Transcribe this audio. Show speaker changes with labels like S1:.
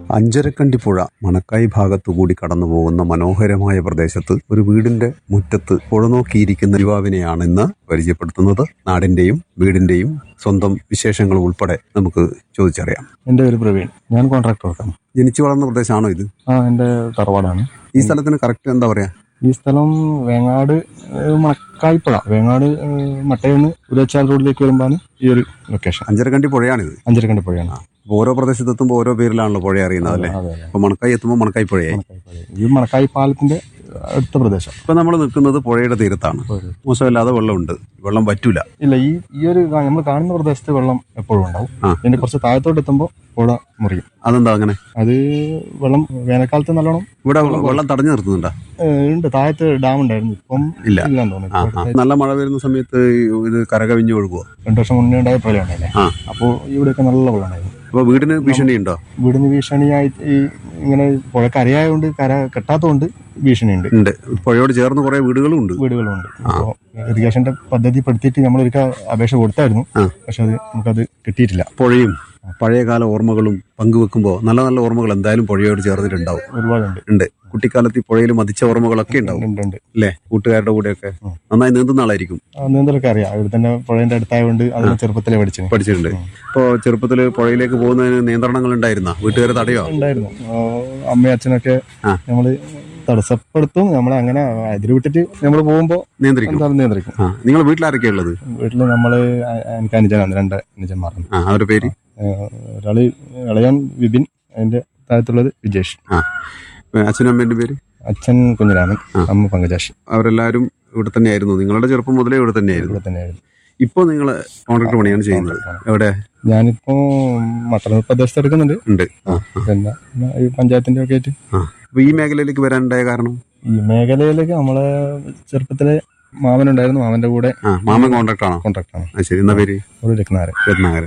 S1: അഞ്ചരക്കണ്ടി പുഴ മണക്കായി ഭാഗത്തുകൂടി കടന്നു പോകുന്ന മനോഹരമായ പ്രദേശത്ത് ഒരു വീടിന്റെ മുറ്റത്ത് പുഴ നോക്കിയിരിക്കുന്ന യുവാവിനെയാണ് ഇന്ന് പരിചയപ്പെടുത്തുന്നത് നാടിന്റെയും വീടിന്റെയും സ്വന്തം വിശേഷങ്ങൾ ഉൾപ്പെടെ നമുക്ക് ചോദിച്ചറിയാം
S2: എൻ്റെ പേര് പ്രവീൺ ഞാൻ കോൺട്രാക്ടർ വർക്കാണ്
S1: ജനിച്ചു വളർന്ന പ്രദേശമാണോ ഇത്
S2: ആ എൻ്റെ തറവാടാണ്
S1: ഈ സ്ഥലത്തിന് കറക്റ്റ് എന്താ പറയാ
S2: ഈ സ്ഥലം വേങ്ങാട് ഏഹ്, മണക്കായിപ്പുഴ വേങ്ങാട് ഏഹ്, മട്ടയെന്ന് ഉരച്ചാൽ റോഡിലേക്ക് വരുമ്പോഴാണ് ഈ ഒരു ലൊക്കേഷൻ
S1: അഞ്ചരക്കണ്ടി പുഴയാണിത്
S2: അഞ്ചരക്കണ്ടി പുഴയാണ്
S1: അപ്പൊ ഓരോ പ്രദേശത്തെത്തുമ്പോൾ ഓരോ പേരിലാണല്ലോ പുഴ അറിയുന്നത് അല്ലേ
S2: അതെ അതെ
S1: അപ്പൊ മണക്കായി എത്തുമ്പോൾ മണക്കായി പുഴയായി
S2: മണക്കായി പുഴ. ഈ മണക്കായി പാലത്തിന്റെ അടുത്ത പ്രദേശം
S1: ഇപ്പൊ നമ്മൾ നിൽക്കുന്നത് പുഴയുടെ തീരത്താണ് മോശമില്ലാതെ വെള്ളമുണ്ട് വെള്ളം പറ്റൂല
S2: ഇല്ല ഈ ഈ ഒരു നമ്മൾ കാണുന്ന പ്രദേശത്ത് വെള്ളം എപ്പോഴും ഉണ്ടാവും
S1: ആ.
S2: ഇതിന്റെ കുറച്ച് താഴത്തോട്ട് എത്തുമ്പോൾ പുഴ മുറിയും
S1: അതെന്താ അങ്ങനെ
S2: അത് വെള്ളം വേനൽക്കാലത്ത് നല്ലോണം
S1: ഇവിടെ വെള്ളം തടഞ്ഞു നിർത്തുന്നുണ്ടോ
S2: ഏഹ്, ഉണ്ട് താഴത്ത് ഡാം ഉണ്ടായിരുന്നു ഇപ്പം
S1: ഇല്ല.
S2: ഇല്ലാന്ന്
S1: ആ
S2: തോന്നുന്നു
S1: ആ. നല്ല മഴ വരുന്ന സമയത്ത് ഇത് കരകവിഞ്ഞു ഒഴുകുമോ
S2: രണ്ടു വർഷം മുന്നേ ഉണ്ടായ പ്രളയം ഉണ്ടായില്ലേ
S1: ആ.
S2: അപ്പോൾ ഇവിടെയൊക്കെ നല്ല വെള്ളം ഉണ്ടായിരുന്നു
S1: അപ്പൊ വീടിന് ഭീഷണിയുണ്ടോ
S2: വീടിന് ഭീഷണിയായി ഈ ഇങ്ങനെ പുഴക്ക് അറിയായതുകൊണ്ട് കര കെട്ടാത്തതുകൊണ്ട് ഭീഷണിയുണ്ട്
S1: ഉണ്ട് പുഴയോട് ചേർന്ന് കുറെ വീടുകളും ഉണ്ട്
S2: വീടുകളുണ്ട് അപ്പോൾ ഇറിഗേഷന്റെ പദ്ധതി പെടുത്തിയിട്ട് നമ്മൾ ഒരിക്കൽ അപേക്ഷ കൊടുത്തായിരുന്നു
S1: ആ.
S2: പക്ഷെ അത് നമുക്കത് കിട്ടിയിട്ടില്ല
S1: പുഴയും പഴയകാല ഓർമ്മകളും പങ്കുവെക്കുമ്പോൾ നല്ല നല്ല ഓർമ്മകൾ എന്തായാലും പുഴയോട് ചേർന്നിട്ടുണ്ടാവും
S2: ഒരുപാടുണ്ട്
S1: ഉണ്ട് കുട്ടിക്കാലത്ത് ഈ പുഴയിൽ മതിച്ച ഓർമ്മകളൊക്കെ ഉണ്ടാവും
S2: ഉണ്ട് ഉണ്ട്
S1: അല്ലേ കൂട്ടുകാരുടെ കൂടെയൊക്കെ
S2: ഉം.
S1: നന്നായി നീന്തുന്ന ആളായിരിക്കും
S2: ആ, നീന്തലൊക്കെ അറിയാം ഇവിടെ തന്നെ പുഴയുടെ അടുത്തായതുകൊണ്ട് അതിന് ചെറുപ്പത്തിലെ പഠിച്ചു
S1: പഠിച്ചിട്ടുണ്ട് ഇപ്പോൾ ചെറുപ്പത്തിൽ പുഴയിലേക്ക് പോകുന്നതിന് നിയന്ത്രണങ്ങൾ ഉണ്ടായിരുന്ന വീട്ടുകാരെ തടയോ
S2: ഉണ്ടായിരുന്നു ആ, അമ്മയും അച്ഛനൊക്കെ
S1: ആ.
S2: നമ്മള് തടസ്സപ്പെടുത്തും നമ്മളെ അങ്ങനെ അതിൽ വിട്ടിട്ട് നമ്മൾ പോകുമ്പോ
S1: നിയന്ത്രിക്കും
S2: എന്തായാലും നിയന്ത്രിക്കും
S1: ആ നിങ്ങൾ വീട്ടിലാരൊക്കെയാ ഉള്ളത്
S2: വീട്ടില് നമ്മള് അ- എനിക്ക് അനുജനാണ് രണ്ട് അനുജന്മാരാണ്
S1: ആ അവരുടെ പേര്
S2: ഏഹ് ഒരാള് ഇളയൻ വിപിൻ അതിന്റെ താഴത്തുള്ളത് വിജേഷ്
S1: ആ അച്ഛനും അമ്മേന്റെ പേര്
S2: അച്ഛൻ കുഞ്ഞിരാമൻ അമ്മ പങ്കജാഷി
S1: അവരെല്ലാവരും ഇവിടെ തന്നെയായിരുന്നു നിങ്ങളുടെ ചെറുപ്പം മുതലേ ഇവിടെ തന്നെയായിരുന്നു
S2: ഇവിടെ തന്നെയായിരുന്നു
S1: ഇപ്പോൾ നിങ്ങൾ കോൺട്രാക്ടർ പണിയാണ് ചെയ്യുന്നത് എവിടെ
S2: ഞാനിപ്പോ മട്ടന്നൂർ പ്രദേശത്ത് എടുക്കുന്നുണ്ട്
S1: ഉണ്ട് ആ
S2: പിന്നെ ഈ പഞ്ചായത്തിന്റെ ഒക്കെ ആയിട്ട്
S1: ആ അപ്പൊ ഈ മേഖലയിലേക്ക് വരാനുണ്ടായ കാരണം
S2: ഈ മേഖലയിലേക്ക് നമ്മളെ ചെറുപ്പത്തിലെ മാമനുണ്ടായിരുന്നു മാമന്റെ കൂടെ
S1: ആ മാമൻ കോൺട്രാക്ടർ ആണോ
S2: കോൺട്രാക്ട് ആണ്
S1: ആ ശരി എന്നാ പേര്
S2: ഒരു രത്നാരൻ
S1: രത്നാകരൻ